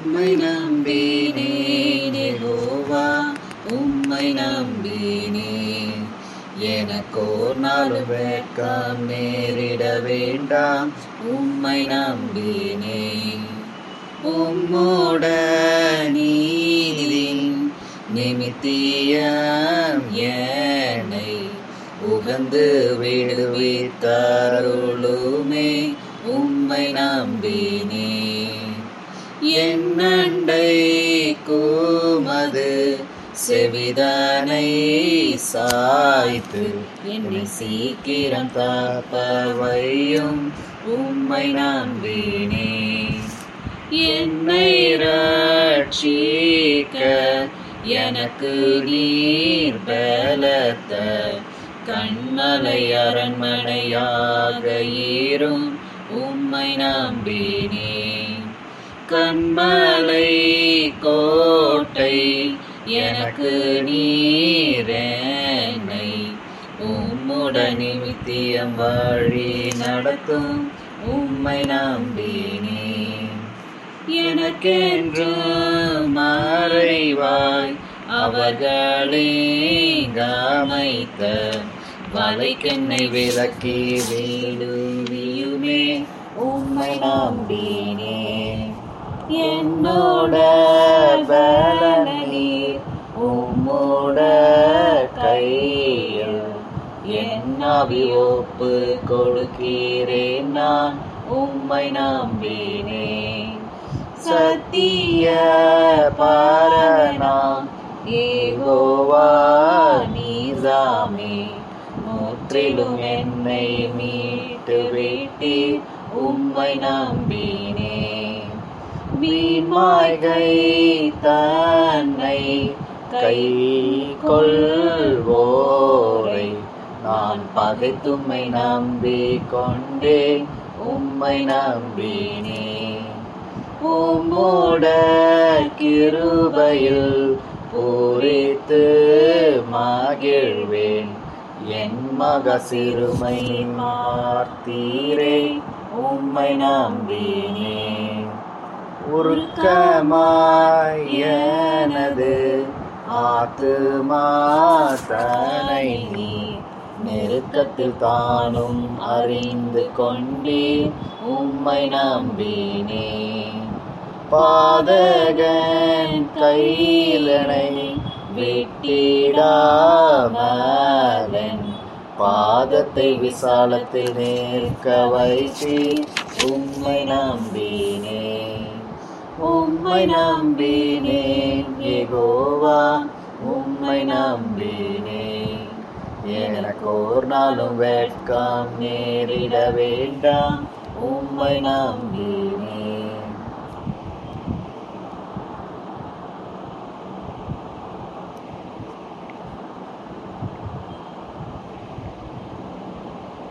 உம்மை நம்பினேன் யெகோவா உம்மை நம்பினேன் எனக்கோர் நாள் வெட்கம் நேரிட வேண்டாம் உம்மை நம்பினேன் உம்மோட நீதின் நிமித்தியம் என்னை உகந்து விடுவித்தருளுமே உம்மை நம்பினேன் என்னண்டை கூமது செவிதானை சாய்த்து என்னை சீக்கிரம் காப்பவையும் உம்மை நம்பினேன் என்னை ரட்சிக்க எனக்கு நீர் பலத்த கண்மலை அரண்மனையாக ஏறும் உம்மை நம்பினேன் கண்மலை கோட்டை எனக்கு நீரனை உம்முடன் நிமித்தியம் வழி நடத்தும் உம்மை நம்பினேன் எனக்கென்று மறைவாய் அவர்களே அமைத்த வலைக்கென்னை விலக்கி வேலுவியுமே உம்மை நம்பினேன் என்னோட பலனீர் உம்மோட கையில் என்னாவி ஒப்பு கொடுக்கிறேன் நான் உம்மை நம்பினேன் சத்திய பாரணாம் ஏகோவா நீதாமே முற்றிலும் என்னை மீட்டு விட்டி உம்மை நம்பினேன் வீண்மாய்கை தன்னை கை கொள்வோரை நான் பகைத்தும்மை நம்பிக் கொண்டேன் உம்மை நம்பினேன் உம்மோட கிருபையில் பூரித்து மகிழ்வேன் என் மக சிறுமை மார்த்தீரே உம்மை நம்பினேன் உருக்கமாய் எனது ஆத்துமா தனை நீ நெருக்கத்தில் தானும் அறிந்து கொண்டே உம்மை நம்பினேன் பாதகன் கையிலனை வெட்டிடாமலன் பாதத்தை விசாலத்தில் நேர்க்க வைத்து உம்மை நம்பினேன் உம்மை நம்பினேன் ஏகோவா உம்மை நம்பினேன் எனக்கு ஒரு நாளும் வெட்கம் நேரிட வேண்டாம் உம்மை நம்பினேன்